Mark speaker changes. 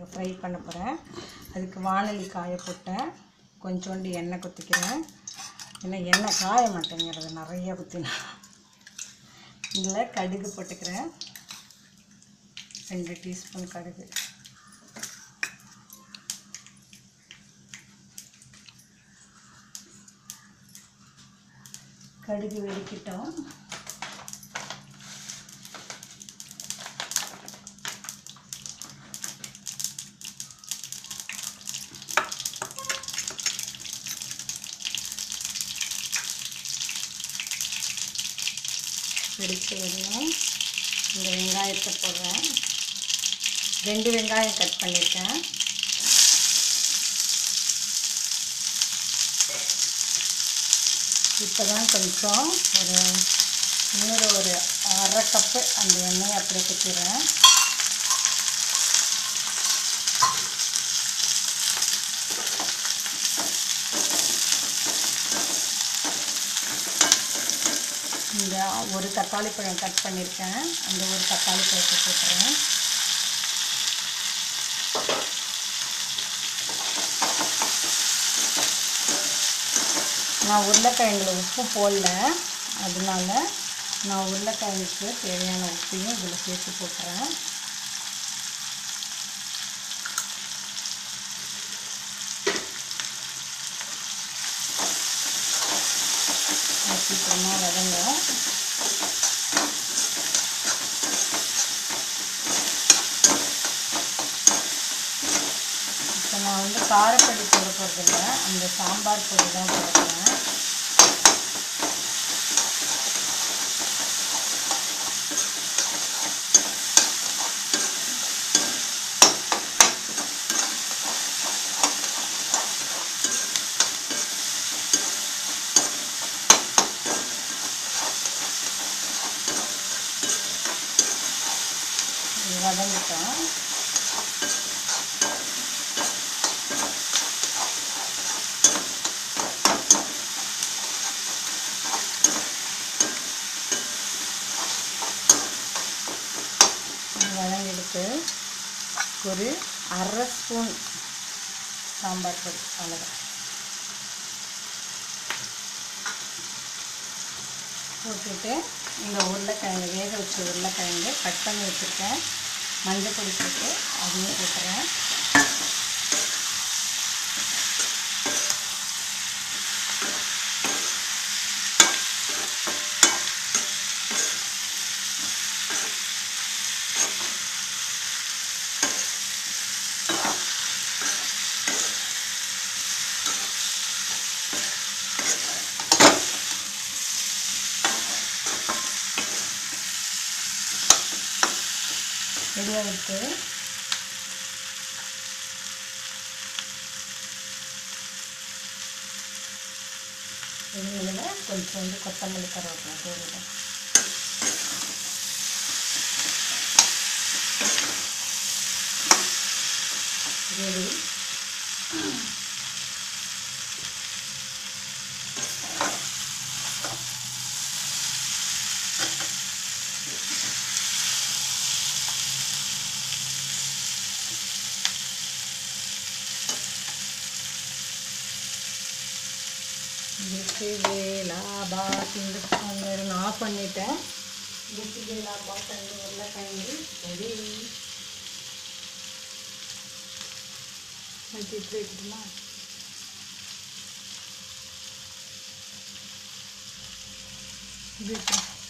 Speaker 1: உருளைக்கிழங்கு ஃப்ரை பண்ண போகிறேன் அதுக்கு வானலி காய போட்டேன் கொஞ்சோண்டு எண்ணெய் குத்திக்கிறேன் ஏன்னா எண்ணெய் காய மாட்டேங்கிறது நிறைய குத்தினா இதில் கடுகு போட்டுக்கிறேன் ரெண்டு டீஸ்பூன் கடுகு கடுகு வெடிக்கிட்டோம் வெடிக்க விடுவோம் இந்த வெங்காயத்தை போடுறேன் ரெண்டு வெங்காயம் கட் பண்ணியிருக்கேன் இப்போ தான் கொஞ்சம் ஒரு இன்னொரு ஒரு அரை கப்பு அந்த எண்ணெயை அப்படியே குத்திடுறேன் இந்த ஒரு தக்காளி பழம் கட் பண்ணியிருக்கேன் அந்த ஒரு தக்காளி பழத்தை போட்டுறேன் நான் உருளைக்கிழங்குல உப்பு போடல அதனால நான் உருளைக்கிழங்குக்கு தேவையான உப்பையும் இதில் சேர்த்து போட்டுறேன் அது சீக்கிரமாக வதங்க இப்போ நான் வந்து காரப்பொடி போட போகிறதில்ல அந்த சாம்பார் பொடி தான் போடுறேன் இது வதங்கிட்டோம் இது வதங்கிடுத்து ஒரு அரை ஸ்பூன் சாம்பார் பொடி அவ்வளோதான் போட்டுட்டு இந்த உருளைக்கிழங்கு வேக வச்ச உருளைக்கிழங்கு கட் பண்ணி வச்சுருக்கேன் மஞ்சள் பொடி போட்டு அதையும் போட்டுறேன் ரெடியாக விட்டு இதில் கொஞ்சோண்டு கொத்தமல்லி கருவேப்பிலை போடுறேன் ரெடி பிசி வேலா பாத் இந்த அவங்க நான் ஆஃப் பண்ணிட்டேன் பிசி வேலா பாத் அந்த உருளைக்கிழங்கு ரெடி மல்டி வைக்கணுமா இது